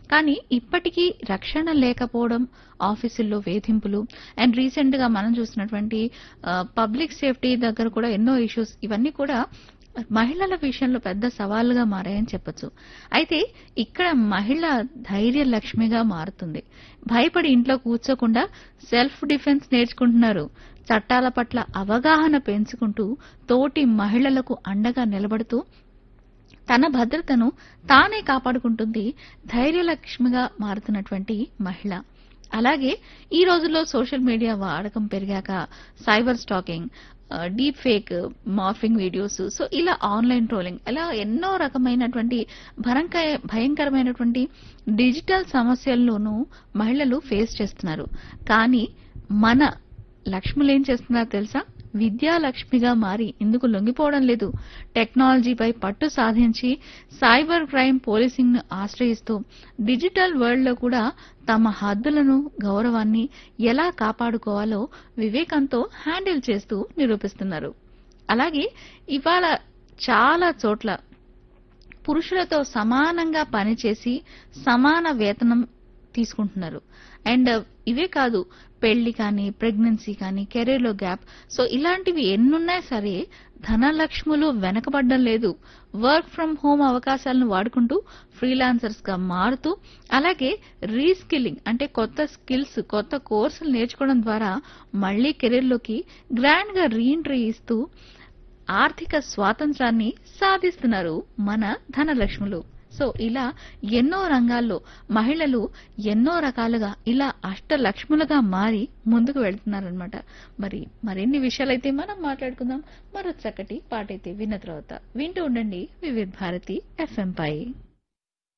కానీ ఇప్పటికీ రక్షణ లేకపోవడం ఆఫీసుల్లో వేధింపులు అండ్ రీసెంట్ గా మనం చూసినటువంటి పబ్లిక్ సేఫ్టీ దగ్గర కూడా ఎన్నో ఇష్యూస్ ఇవన్నీ కూడా మహిళల విషయంలో పెద్ద సవాలుగా మారాయని చెప్పొచ్చు అయితే ఇక్కడ మహిళ ధైర్య లక్ష్మిగా మారుతుంది భయపడి ఇంట్లో కూర్చోకుండా సెల్ఫ్ డిఫెన్స్ నేర్చుకుంటున్నారు చట్టాల పట్ల అవగాహన పెంచుకుంటూ తోటి మహిళలకు అండగా నిలబడుతూ తన భద్రతను తానే కాపాడుకుంటుంది ధైర్యలక్ష్మిగా మారుతున్నటువంటి మహిళ అలాగే ఈ రోజుల్లో సోషల్ మీడియా వాడకం పెరిగాక cyber stalking deep fake morphing videos so ఇలా ఆన్లైన్ ట్రోలింగ్ ఇలా ఎన్నో రకమైనటువంటి భరంక భయంకరమైనటువంటి డిజిటల్ సమస్యల్లోనూ మహిళలు ఫేస్ చేస్తున్నారు కానీ మన లక్ష్ములు ఏం చేస్తున్నారో తెలుసా విద్యాలక్ష్మిగా మారి ఇందుకు లొంగిపోవడం లేదు టెక్నాలజీపై పట్టు సాధించి సైబర్ క్రైమ్ పోలీసింగ్ ను ఆశ్రయిస్తూ డిజిటల్ వరల్డ్ లో కూడా తమ హద్దులను గౌరవాన్ని ఎలా కాపాడుకోవాలో వివేకంతో హ్యాండిల్ చేస్తూ నిరూపిస్తున్నారు అలాగే ఇవాళ చాలా చోట్ల పురుషులతో సమానంగా పనిచేసి సమాన వేతనం తీసుకుంటున్నారు అండ్ ఇవే కాదు పెళ్లి కానీ ప్రెగ్నెన్సీ కానీ కెరీర్ లో గ్యాప్ సో ఇలాంటివి ఎన్నున్నా సరే ధనలక్ష్ములు వెనకబడడం లేదు వర్క్ ఫ్రం హోమ్ అవకాశాలను వాడుకుంటూ ఫ్రీలాన్సర్స్ గా మారుతూ అలాగే రీస్కిల్లింగ్ అంటే కొత్త స్కిల్స్ కొత్త కోర్సులు నేర్చుకోవడం ద్వారా మళ్లీ కెరీర్ లోకి గ్రాండ్ గా రీఎంట్రీ ఇస్తూ ఆర్థిక స్వాతంత్రాన్ని సాధిస్తున్నారు మన ధనలక్ష్ములు సో ఇలా ఎన్నో రంగాల్లో మహిళలు ఎన్నో రకాలుగా ఇలా అష్టలక్ష్ములుగా మారి ముందుకు వెళ్తున్నారనమాట మరి మరిన్ని విషయాలైతే మనం మాట్లాడుకుందాం మరో చక్కటి పాటైతే విన్న తర్వాత వింటూ ఉండండి వివిధ భారతి ఎఫ్ఎం పై